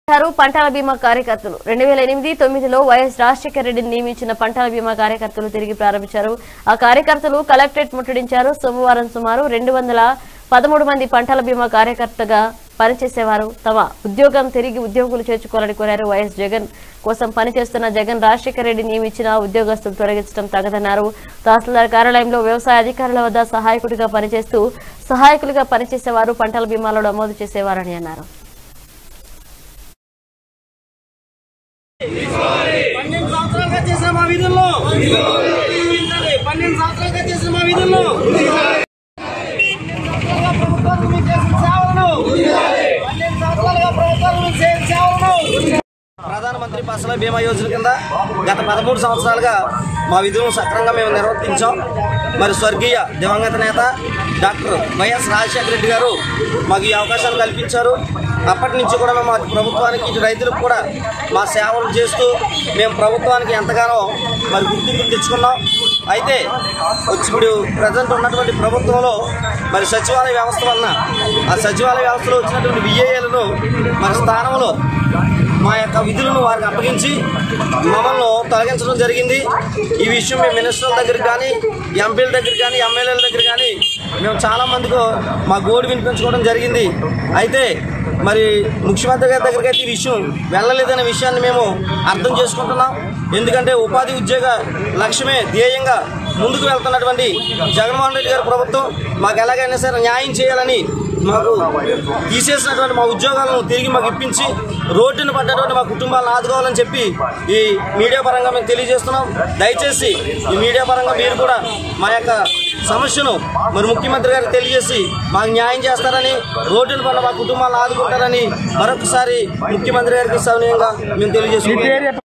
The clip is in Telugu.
చేశారు పంటల బీమా కార్యకర్తలు రెండు వేల ఎనిమిది తొమ్మిదిలో వైఎస్ రాజశేఖర రెడ్డిని నియమించిన పంటల బీమా కార్యకర్తలు తిరిగి ప్రారంభించారు ఆ కార్యకర్తలు కలెక్టరేట్ ముట్టడించారు సోమవారం సుమారు రెండు వందల పదమూడు మంది పంటల బీమా కార్యకర్తగా పనిచేసేవారు తమ ఉద్యోగం తిరిగి ఉద్యోగులు చేర్చుకోవాలని కోరారు వైఎస్ జగన్ కోసం పనిచేస్తున్న జగన్ రాజశేఖర రెడ్డి నియమించిన ఉద్యోగస్తులు తొలగించడం తగదన్నారు తహసీల్దార్ కార్యాలయంలో వ్యవసాయ అధికారుల వద్ద సహాయకుడిగా పనిచేస్తూ సహాయకులుగా పనిచేసేవారు పంటల బీమాలో నమోదు చేసేవారని అన్నారు పన్నెండు సంవత్సరాలుగా చేసిన మా విధుల్లో పన్నెండు సంవత్సరాలుగా చేసిన మా విధుల్లో ప్రభుత్వానికి మీకు చేసిన సేవలను పన్నెండు సంవత్సరాలుగా ప్రభుత్వానికి మీకు చేసిన సేవలను ప్రధానమంత్రి ఫసల బీమా యోజన కింద గత పదమూడు సంవత్సరాలుగా మా విధులను సక్రమంగా మేము నిర్వర్తించాం మరి స్వర్గీయ దివంగత నేత డాక్టర్ వైఎస్ రాజశేఖర రెడ్డి గారు మాకు ఈ అవకాశాలు కల్పించారు అప్పటి నుంచి కూడా మేము మా ప్రభుత్వానికి ఇటు రైతులకు కూడా మా సేవలు చేస్తూ మేము ప్రభుత్వానికి ఎంతగానో మరి గుర్తింపు తెచ్చుకున్నాం అయితే వచ్చి ఇప్పుడు ప్రజెంట్ ఉన్నటువంటి ప్రభుత్వంలో మరి సచివాలయ వ్యవస్థ వలన ఆ సచివాలయ వ్యవస్థలో వచ్చినటువంటి విఏఏలను మన స్థానంలో మా యొక్క విధులను వారికి అప్పగించి మమ్మల్ని తొలగించడం జరిగింది ఈ విషయం మేము మినిస్టర్ల దగ్గర కానీ ఎంపీల దగ్గర కానీ ఎమ్మెల్యేల దగ్గర కానీ మేము చాలా మందికి మా గోడు వినిపించుకోవడం జరిగింది అయితే మరి ముఖ్యమంత్రి గారి దగ్గరికి అయితే ఈ విషయం వెళ్ళలేదనే విషయాన్ని మేము అర్థం చేసుకుంటున్నాం ఎందుకంటే ఉపాధి ఉద్యోగ లక్ష్యమే ధ్యేయంగా ముందుకు వెళ్తున్నటువంటి జగన్మోహన్ రెడ్డి గారి ప్రభుత్వం మాకు ఎలాగైనా సరే న్యాయం చేయాలని మాకు తీసేసినటువంటి మా ఉద్యోగాలను తిరిగి మాకు ఇప్పించి రోడ్డున పడ్డటువంటి మా కుటుంబాలను ఆదుకోవాలని చెప్పి ఈ మీడియా పరంగా మేము తెలియజేస్తున్నాం దయచేసి ఈ మీడియా పరంగా మీరు కూడా మా యొక్క సమస్యను మరి ముఖ్యమంత్రి గారికి తెలియజేసి మాకు న్యాయం చేస్తారని రోడ్డున పడ్డ మా కుటుంబాలను ఆదుకుంటారని మరొకసారి ముఖ్యమంత్రి గారికి సౌనీయంగా మేము తెలియజేస్తున్నాం